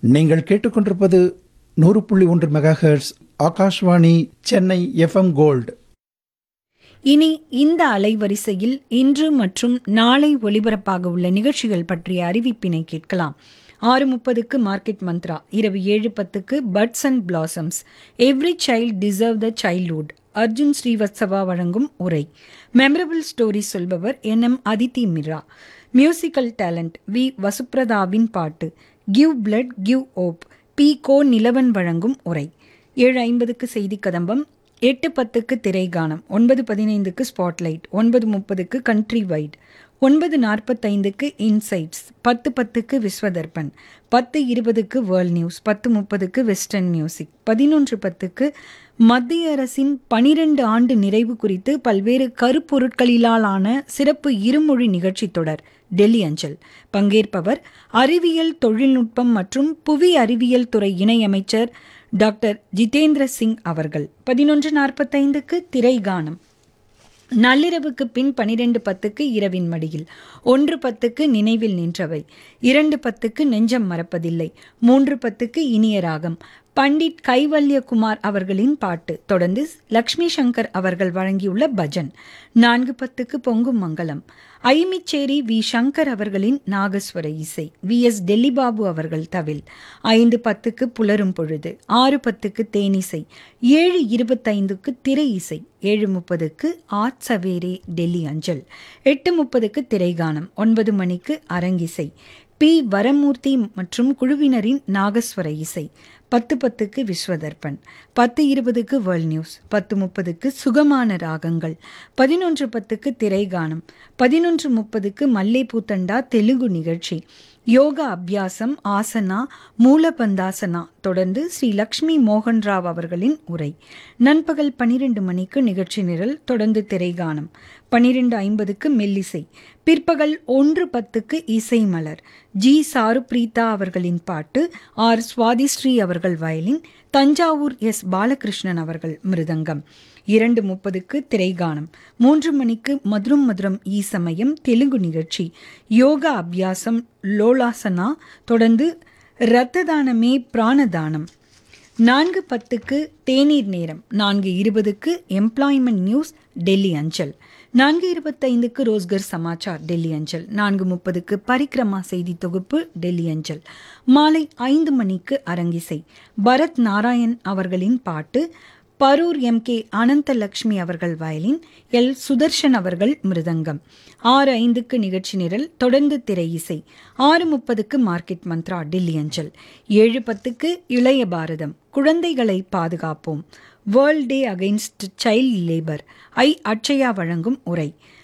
நீங்கள் கேட்டுக்கொண்டிருப்பது நூறு புள்ளி ஒன்று megahertz Akashvani Chennai FM gold இனி இந்த அலைவரிசையில் இன்று மற்றும் நாளை ஒலிபரப்பாக உள்ள நிகழ்ச்சிகள் பற்றிய அறிவிப்பினை கேட்கலாம் ஆறு முப்பதுக்கு மார்க்கெட் மந்த்ரா இரவு ஏழு பத்துக்கு buds and blossoms every child deserve the childhood Arjun Srivastava வழங்கும் உரை மெமரபிள் ஸ்டோரி சொல்பவர் N M Aditi Mira musical talent V வசுப்ரதாவின் பாட்டு give blood give hope P Ko Nilavan வழங்கும் உரை ஏழு ஐம்பதுக்கு செய்தி கதம்பம் எட்டு பத்துக்கு திரைகானம் ஒன்பது பதினைந்துக்கு ஸ்பாட்லைட் ஒன்பது முப்பதுக்கு கண்ட்ரி வைட் ஒன்பது நாற்பத்தைந்துக்கு இன்சைட்ஸ் பத்து பத்துக்கு விஸ்வதர்பன் பத்து இருபதுக்கு வேர்ல்ட் நியூஸ் பத்து முப்பதுக்கு வெஸ்டர்ன் மியூசிக் பதினொன்று பத்துக்கு மத்திய அரசின் பனிரெண்டு ஆண்டு நிறைவு குறித்து பல்வேறு கருப்பொருட்களிலான சிறப்பு இருமொழி நிகழ்ச்சி தொடர் டெல்லி அஞ்சல் பங்கேற்பவர் அறிவியல் தொழில்நுட்பம் மற்றும் புவி அறிவியல் துறை இணையமைச்சர் டாக்டர் ஜிதேந்திர சிங் அவர்கள் பதினொன்று நாற்பத்தைந்துக்கு திரைகானம் நள்ளிரவுக்கு பின் பனிரெண்டு பத்துக்கு இரவின் மடியில் ஒன்று பத்துக்கு நினைவில் நின்றவை இரண்டு பத்துக்கு நெஞ்சம் மறப்பதில்லை மூன்று பத்துக்கு இனிய ராகம் பண்டிட் கைவல்யகுமார் அவர்களின் பாட்டு தொடர்ந்து லக்ஷ்மி சங்கர் அவர்கள் வழங்கியுள்ள பஜன் நான்கு பத்துக்கு பொங்கும் மங்கலம் ஐமிச்சேரி வி சங்கர் அவர்களின் நாகஸ்வர இசை வி எஸ் டெல்லிபாபு அவர்கள் தவில் ஐந்து பத்துக்கு புலரும் பொழுது ஆறு பத்துக்கு தேனிசை ஏழு இருபத்தைந்துக்கு திரை இசை ஏழு முப்பதுக்கு ஆட் சவேரே டெல்லி அஞ்சல் எட்டு முப்பதுக்கு திரைகானம் ஒன்பது மணிக்கு அரங்கிசை பி வரமூர்த்தி மற்றும் குழுவினரின் நாகஸ்வர இசை பத்து பத்துக்கு விஸ்வதர்பன் பத்து இருபதுக்கு வேர்ல்ட் நியூஸ் பத்து முப்பதுக்கு சுகமான ராகங்கள் பதினொன்று பத்துக்கு திரைகானம் பதினொன்று முப்பதுக்கு மல்லை பூத்தண்டா தெலுங்கு நிகழ்ச்சி யோகா அபியாசம் ஆசனா மூலபந்தாசனா தொடர்ந்து ஸ்ரீ லக்ஷ்மி மோகன் ராவ் அவர்களின் உரை நண்பகல் பனிரெண்டு மணிக்கு நிகழ்ச்சி நிரல் தொடர்ந்து திரைகானம் பனிரெண்டு ஐம்பதுக்கு மெல்லிசை பிற்பகல் ஒன்று பத்துக்கு இசை மலர் ஜி சாருப்ரீதா அவர்களின் பாட்டு ஆர் சுவாதிஸ்ரீ அவர்கள் வயலின் தஞ்சாவூர் எஸ் பாலகிருஷ்ணன் அவர்கள் மிருதங்கம் இரண்டு முப்பதுக்கு திரைகானம் மூன்று மணிக்கு மதுரம் மதுரம் ஈ சமயம் தெலுங்கு நிகழ்ச்சி யோகா அபியாசம் லோலாசனா தொடர்ந்து இரத்த தானமே பிராணதானம் நான்கு பத்துக்கு தேநீர் நேரம் நான்கு இருபதுக்கு எம்ப்ளாய்மெண்ட் நியூஸ் டெல்லி அஞ்சல் நான்கு இருபத்தைந்துக்கு ரோஸ்கர் சமாச்சார் டெல்லி அஞ்சல் நான்கு முப்பதுக்கு பரிக்ரமா செய்தி தொகுப்பு டெல்லி அஞ்சல் மாலை ஐந்து மணிக்கு அரங்கிசை பரத் நாராயண் அவர்களின் பாட்டு பரூர் எம் கே அனந்தலட்சுமி அவர்கள் வயலின் எல் சுதர்ஷன் அவர்கள் மிருதங்கம் ஆறு ஐந்துக்கு நிகழ்ச்சி நிரல் தொடர்ந்து திரை இசை ஆறு முப்பதுக்கு மார்க்கெட் மந்த்ரா டெல்லி அஞ்சல் ஏழு பத்துக்கு இளைய பாரதம் குழந்தைகளை பாதுகாப்போம் world day against child labour I Akshaya வழங்கும் உரை